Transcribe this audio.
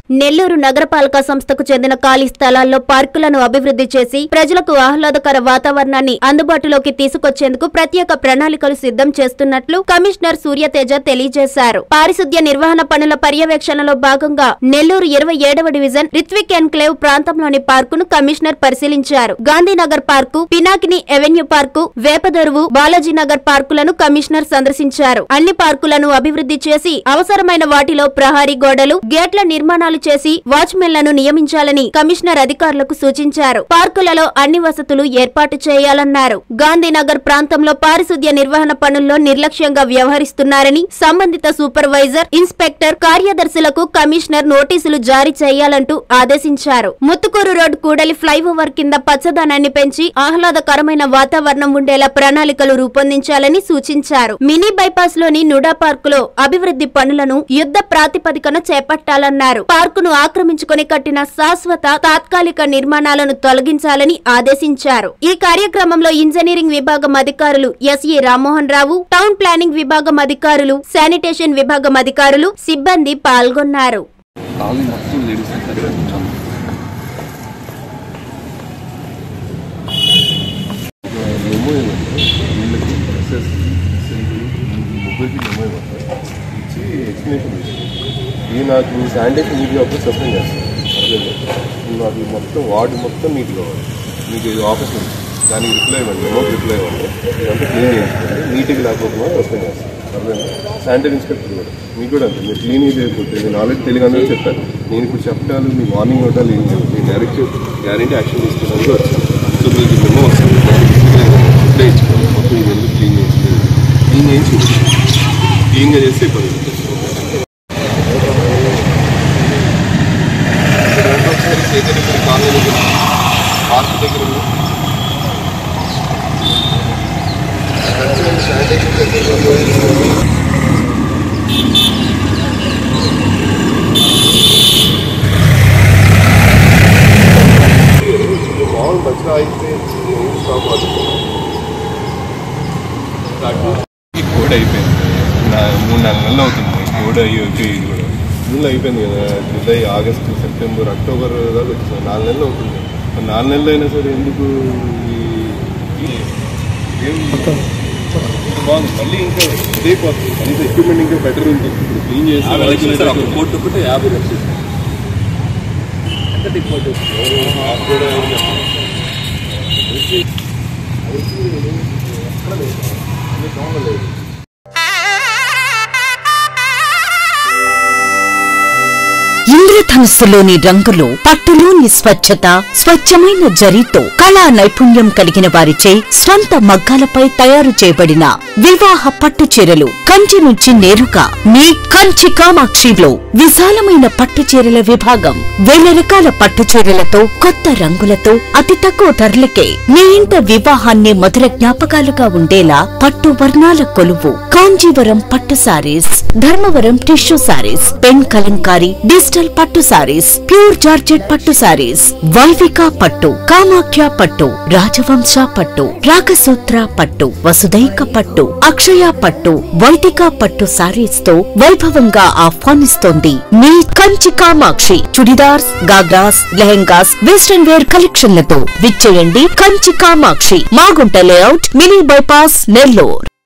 నెల్లూరు నగరపాలక సంస్థకు చెందిన ఖాళీ స్థలాల్లో పార్కులను అభివృద్ధి చేసి ప్రజలకు ఆహ్లాదకర వాతావరణాన్ని అందుబాటులోకి తీసుకొచ్చేందుకు ప్రత్యేక ప్రణాళికలు సిద్ధం చేస్తున్నట్లు కమిషనర్ సూర్యతేజ తెలియజేశారు పారిశుద్ధ్య నిర్వహణ పనుల పర్యవేక్షణలో భాగంగా నెల్లూరు ఇరవై ఏడవ డివిజన్ రిత్విక్ ఎన్క్లేవ్ ప్రాంతంలోని పార్కును కమిషనర్ పరిశీలించారు Gandhinagar park Pinakini avenue park Vepadaruvu Balajinagar పార్కులను కమిషనర్ సందర్శించారు అన్ని పార్కులను అభివృద్ధి చేసి అవసరమైన వాటిలో ప్రహారీ గోడలు గేట్ల నిర్మాణాలు చేసి వాచ్మెన్లను నియమించాలని కమిషనర్ అధికారులకు సూచించారు పార్కులలో అన్ని వసతులు ఏర్పాటు చేయాలన్నారు గాంధీనగర్ ప్రాంతంలో పారిశుద్ధ్య నిర్వహణ పనుల్లో నిర్లక్ష్యంగా వ్యవహరిస్తున్నారని సంబంధిత సూపర్వైజర్ ఇన్స్పెక్టర్ కార్యదర్శులకు కమిషనర్ నోటీసులు జారీ చేయాలంటూ ఆదేశించారు ముత్తుకూరు రోడ్ కూడలి ఫ్లైఓవర్ కింద పచ్చదనాన్ని పెంచి ఆహ్లాదకరమైన వాతావరణం ఉండేలా ప్రణాళికలు రూపొందించాలని సూచించారు మినీ బైపాస్ లోని నుడా పార్కులో అభివృద్ధి పనులను యుద్ధ ప్రాతిపదికన చేపట్టాలన్నారు పార్కును ఆక్రమించుకొని కట్టిన శాశ్వత తాత్కాలిక నిర్మాణాలను తొలగించాలని ఆదేశించారు ఈ కార్యక్రమంలో ఇంజనీరింగ్ విభాగం అధికారులు SE Rammohan Rao town planning విభాగం అధికారులు శానిటేషన్ విభాగం అధికారులు సిబ్బంది పాల్గొన్నారు కాలనీ మొత్తం లేడీస్ దగ్గర కొంచెం మెమో ఇవ్వండి వీళ్ళకి ఎస్ఎస్ ముగ్గురికి మెమో ఇవ్వండి ఇచ్చి ఎక్స్ప్లెనేషన్ ఇది నాకు శానిటేషన్ నీట్గా అప్పుడు సస్పెండ్ చేస్తాను అర్థం నాకు ఈ మొత్తం వార్డు మొత్తం నీట్గా కావాలి మీకు ఇది ఆఫీస్ ఉంది దానికి రిప్లై ఇవ్వండి మెమో రిప్లై ఇవ్వండి ఇదంతా క్లీన్ చేయించుకోండి నీట్గా లేకపోతే సస్పెండ్ చేస్తాను అర్థం శానిటరీ ఇన్స్పెక్టర్ కూడా మీకు కూడా అంతే మీరు క్లీన్ చేయకపోతే నేను ఆల్రెడీ తెలుగు అందరూ చెప్పాను నేను ఇప్పుడు చెప్పటాలు మీ వార్నింగ్ ఇవ్వటాలు ఏం లేవు నేను డైరెక్ట్ గ్యారంటీ యాక్షన్ తీసుకున్నాను వచ్చాను సో మీకు మెమో వస్తుంది రిప్లై ఇచ్చుకోండి మొత్తం ఇది ఎందుకు క్లీన్ చేయించలేదు క్లీన్ చేయించి క్లీన్గా చేస్తే ఇబ్బంది లేదు. ఒకసారి సేకరించిన కాలనీ దగ్గర పార్క్ దగ్గర ఉంది. మామూలు మంచిగా అయితే స్టాప్ అవుతుంది ఈ కోడ్ అయిపోయింది నా మూడు నాలుగు నెలలు అవుతుంది కోడ్ అయ్యి వచ్చి ఇది కూడా జూన్ అయిపోయింది కదా జూలై ఆగస్టు సెప్టెంబర్ అక్టోబర్ దాకా వచ్చింది నాలుగు నెలలు అవుతుంది మరి నాలుగు నెలలు అయినా సరే ఎందుకు ఈ- ఈ- ఏం బాగుంది మళ్ళీ ఇంకా ఇదే పోతుంది కనీసం ఎక్విప్మెంట్ ఇంకా బెటర్ ఉంటుంది ఇప్పుడు క్లీన్ చేసి వాళ్ళకి కోర్టు ఒకటి యాభై లక్షలు ఎంత డిపాజిట్ నాకు కూడా ఏం చెప్పాలి. ఇంద్రధనుస్సులోని రంగులు పట్టులోని స్వచ్ఛత స్వచ్ఛమైన జరీతో కళా నైపుణ్యం కలిగిన వారిచే స్వంత మగ్గాలపై తయారు చేయబడిన వివాహ పట్టు చీరలు కంచి నుంచి నేరుగా మీ కంచి కామాక్షిలో విశాలమైన పట్టు చీరల విభాగం వేల రకాల పట్టు చీరలతో కొత్త రంగులతో అతి తక్కువ ధరలకే మీ ఇంట వివాహాన్ని మధుర జ్ఞాపకాలుగా ఉండేలా పట్టు వర్ణాల కొలువు కాంజీవరం పట్టు sarees Dharmavaram tissue sarees pen Kalamkari digital పట్టు సారీస్ ప్యూర్ జార్జెట్ పట్టు సారీస్ వైవిక పట్టు కామాఖ్య పట్టు రాజవంశ పట్టు రాగసూత్ర పట్టు వసుదైక పట్టు అక్షయ పట్టు వైదిక పట్టు సారీస్ తో వైభవంగా ఆహ్వానిస్తోంది మీ కంచి కామాక్షి చుడిదార్స్ గాగ్రాస్ లెహెంగాస్ వెస్టర్న్ వేర్ కలెక్షన్లతో విచ్చేయండి Kanchi Kamakshi Magunta layout mini bypass Nellore